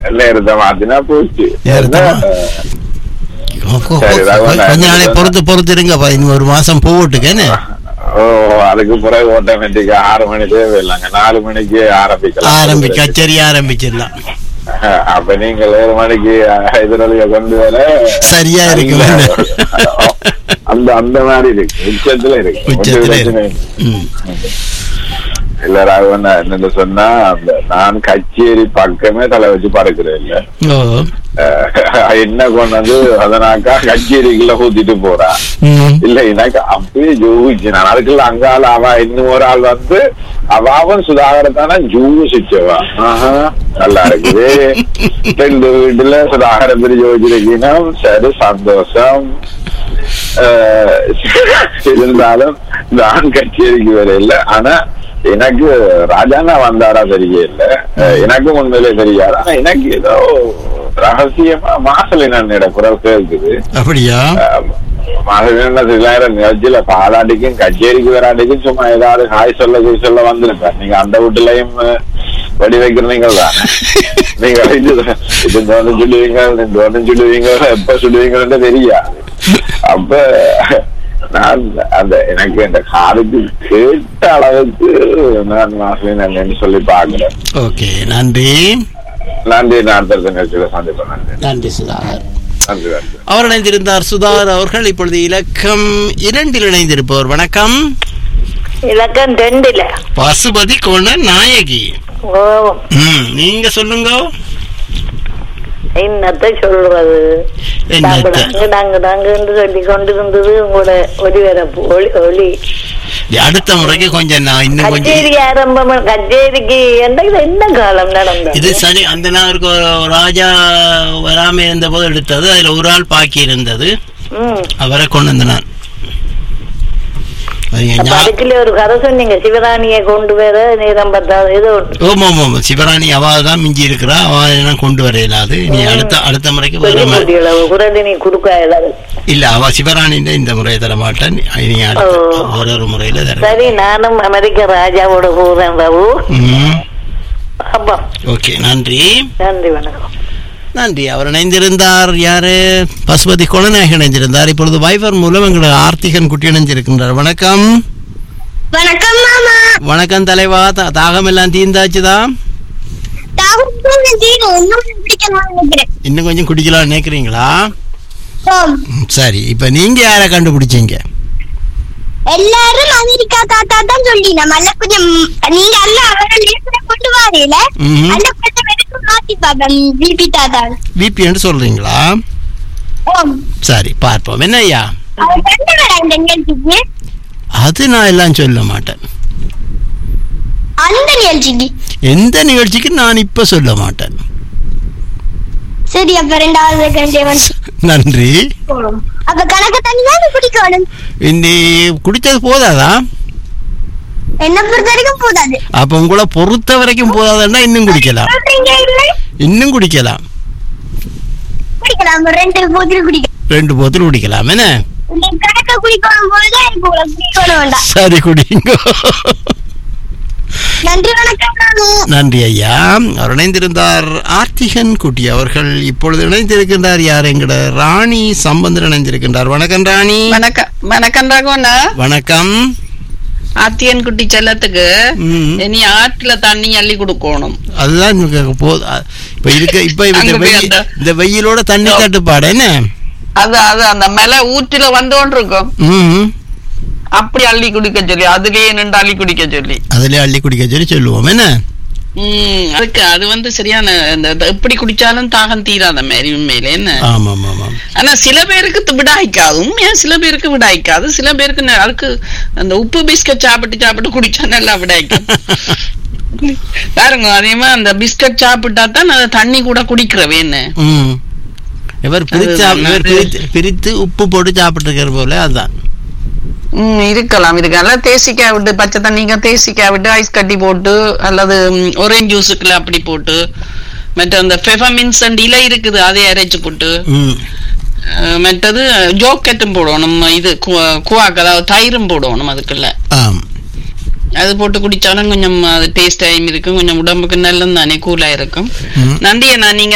நேரத்தை மாத்தினா போச்சு நேரத்தை மா- கொ- கொ- சரி, ராகவன், கொஞ்ச நாளை பொறுத்து பொறுத்து இருங்கப்பா இன்னும் ஒரு மாசம் போகட்டுக்கு என்ன ஓ அதுக்கு பிறகு ஆட்டோமேட்டிக் ஆறு மணி தேவையில்லைங்க நாலு மணிக்கு ஆரம்பிக்கலாம் ஆரம்பிக்க கச்சேரி ஆரம்பிச்சிடலாம் அப்ப நீங்கள் ஏழு மணிக்கு எதிரொலிய கொண்டு வர சரியா இருக்கு அந்த அந்த மாதிரி இருக்கு உச்சத்துல இருக்கு ஒரு உச்சத்துல பிரச்சனை இருக்கு. இல்லை. ம். இல்ல ராகவன் என்னன்னு சொன்னா அந்த நான் கச்சேரி பக்கமே தலை வச்சு படுக்கிறேன் இல்ல ஓ அஹ் என்ன கொண்டாந்து அதனாக்கா கச்சேரிக்குள்ள ஊத்திட்டு போறா ம். இல்ல எனக்கு அப்படியே ஜூவிச்சு நான் அதுக்குள்ள அங்கால அவ இன்னும் ஒரு ஆள் வந்து அவாவும் சுதாகரத்தான ஜூவிச்சவா ஆஹா நல்லா இருக்குது ரெண்டு வீட்டுல சுதாகர பிரிஞ்சு வச்சிருக்கீங்கன்னா சரி சந்தோஷம் அஹ் இருந்தாலும் நான் கச்சேரிக்கு வரையில ஆனா எனக்கு ராஜாண்ணா வந்தாரா தெரியல அஹ் எனக்கும் உண்மையிலே தெரியாது ஆனா எனக்கு ஏதோ ரகசியமா மாசலின குரல் கேக்குது அப்படியா மாசலின சிலாயிரம் நிகழ்ச்சியில பாலாட்டிக்கும் கச்சேரிக்கு வராட்டிக்கும் சும்மா ஏதாவது ஹாய் சொல்ல குய் சொல்ல வந்திருப்பேன் நீங்க அந்த வீட்டுலயும் அஹ், வெடி வைக்கிறீங்க தான் நீங்க இது இது தோணு சொல்லுவீங்க இந்த தோணு சொல்லுவீங்க எப்ப சொல்லுவீங்கன்னு தெரியாது அப்ப நான் அந்த எனக்கு இந்த காதுக்கு கேட்ட அளவுக்கு நான் மாசலின் சொல்லி பாக்குறேன் ஓகே நன்றி நன்றி நான் அடுத்த நிகழ்ச்சியில சந்திப்பேன் நன்றி நன்றி சுதாகர் நன்றி நன்றி அவர் இணைந்திருந்தார் சுதாகர் அவர்கள் இப்பொழுது இலக்கம் இரண்டில் இணைந்திருப்பவர் வணக்கம் இலக்கம் ரெண்டுல பசுபதி கோண நாயகி ஓ ம் நீங்க சொல்லுங்க என்னத்த சொல்றது என்னத்த? டாங்கு டாங்கு டாங்குன்னு சொல்லி கொண்டிருந்தது உங்களோட ஒளிபரப்பு ஒளி ஒளி அடுத்த முறைக்கு கொஞ்சம் நான் இன்னும் கொஞ்சம் கச்சேரி ஆரம்பம் கச்சேரிக்கு எந்த இது என்ன காலம் நடந்தது இது சரி அந்த நாளுக்கு ஒரு ராஜா வராம இருந்த போது எடுத்தது அதுல ஒரு ஆள் பாக்கி இருந்தது ம் அவரை கொண்டு வந்த நான் அது என் அப்ப ஞா- அதுக்குள்ள ஒரு கதை சொன்னீங்க சிவராணியை கொண்டு வர நேரம் பத்தாவது இது ஒன்று. ஓமா ஆமா சிவராணி அவ தான் மிஞ்சி இருக்கிறா அவ எல்லாம் கொண்டு வர இயலாது நீ அடுத்த அடுத்த முறைக்கு சொல்லி வர மா- முடியல குரலினி குறுக்கா இல்லாது இல்ல அவ சிவராணின்ற இந்த முறை தர மாட்டான் இனி அடுத்த ஓ. ஒரு ஒரு முறையில தர சரி நானும் அமெரிக்க ராஜாவோட போறேன் ரவு ம் அப்பா ஓகே நன்றி நன்றி வணக்கம் நன்றி அவர் இணைந்திருந்தார் யாரு பசுபதி குலநாயகன் இணைந்திருந்தார் இப்பொழுது வைபர் மூலம் எங்களோட ஆர்த்திகன் குட்டி இணைஞ்சிருக்கின்றார் வணக்கம் வணக்கம் மாமா வணக்கம் தலைவா த- தாகம் எல்லாம் தீர்ந்தாச்சுதான் தாவூத் ஜீரோ இன்னும் பிடிக்கலாம் நினைக்கிறேன் இன்னும் கொஞ்சம் குடிக்கலாம்னு நினைக்கிறீங்களா ஆம். ம், சரி இப்ப நீங்க யாரை கண்டுபிடிச்சீங்க எல்லாரும் அமெரிக்கா தாத்தா தான் சொல்லினா மல்ல கொஞ்சம் நீங்க எல்லாம் அவரை லேசர கொண்டு வாரீல ம்ஹும். அந்த கொஞ்சம் எனக்கு மாத்தி பாப்பேன் பிபி தாத்தா விபின்னு சொல்றீங்களா ஓம் சரி பார்ப்போம் என்ன ஐயா அவர் ரெண்டு பேர் அந்த நிகழ்ச்சிக்கு அது நான் எல்லாம் சொல்ல மாட்டேன் அந்த நிகழ்ச்சிக்கு எந்த நிகழ்ச்சிக்கு நான் இப்ப சொல்ல மாட்டேன் சரி அப்ப ரெண்டாவது செகண்ட் வந்து நன்றி போடும் அப்ப கணக்கு தண்ணி தான் குடிக்கணும் இந்த குடிச்சது போதாதா என்ன பொறுத்த வரைக்கும் போதாது அப்ப உங்களை பொறுத்த வரைக்கும் போதாதுன்னா இன்னும் குடிக்கலாம் சொல்றீங்க இல்ல இன்னும் குடிக்கலாம் குடிக்கலாம் ஒரு ரெண்டு போதில் குடிக்கலாம் ரெண்டு போத்தல் குடிக்கலாம் என்ன இந்த கணக்க குடிக்கணும் போதுதான் எனக்கு உங்களை குடிக்கணும் வேண்டாம் சரி குடிங்க நன்றி வணக்கம் நானு நன்றி ஐயா அவர் இணைந்திருந்தார் ஆர்த்திகன் குட்டி அவர்கள் இப்பொழுது இணைந்திருக்கின்றார் யார் எங்கட ராணி சம்பந்தர் இணைந்திருக்கின்றார் வணக்கம் ராணி வணக்கம் வணக்கம் ரகுவண்ணா வணக்கம் ஆத்தியன் குட்டி செல்லத்துக்கு ம். இனி ஆற்றுல தண்ணி அள்ளி கொடுக்கணும் அதுதான் எனக்கு போ- அ- இப்ப இருக்க இப்ப இந்த அங்க போய் வெயி- அந்த- இந்த வெயிலோட தண்ணி தட்டுப்பாடு என்ன அது அது அந்த மலை ஊற்றில வந்தோன்னு இருக்கும் ம் அப்படி அள்ளி குடிக்க சொல்லி அதுலயே நின்று அள்ளி குடிக்க சொல்லி அதுல அள்ளி குடிக்க சொல்லி சொல்லுவோம் என்ன உம் அதுக்கு அது வந்து சரியான இந்த இந்த எப்படி குடிச்சாலும் தாகம் தீராத மாதிரி உண்மையில என்ன ஆமா ஆமா ஆமா ஆனா சில பேருக்கு இது விடாய்க்காது உண்மையா சில பேருக்கு விடாய்க்காது சில பேருக்கு ந- அதுக்கு அந்த உப்பு பிஸ்கட் சாப்பிட்டு சாப்பிட்டு குடிச்சா நல்லா விடாய்க்கும் பாருங்க அதேமா அந்த பிஸ்கட் சாப்பிட்டா தான் அந்த தண்ணி கூட குடிக்கிறவே என்ன ம் இவர் பிரித்து அதுதான், இவர் அது- பிரித்து பிரித்து உப்பு போட்டு சாப்பிட்டு இருக்கிற போல அதுதான் உம் இருக்கலாம் இருக்கலாம் தேசிக்காய் விட்டு பச்சை தண்ணிக்கு தேசிக்காய் விட்டு ஐஸ் கட்டி போட்டு அல்லது ஒரேஞ்ச் ஜூஸுக்குள்ள அப்படி போட்டு மற்ற அந்த பெஃபமின்ஸ் அண்ட் இலை இருக்குது அதை அரைச்சு போட்டு ம் அஹ், மற்றது ஜோக்கெட்டும் போடணும் இது கு- குவாக்கு அதாவது தயிரும் போடணும் அதுக்குள்ள ஆம் அது போட்டு குடிச்சாலும் கொஞ்சம் அது டேஸ்ட் டைம் இருக்கும் கொஞ்சம் உடம்புக்கு நல்லது தானே கூலா இருக்கும் ம். நன்றி அண்ணா நீங்க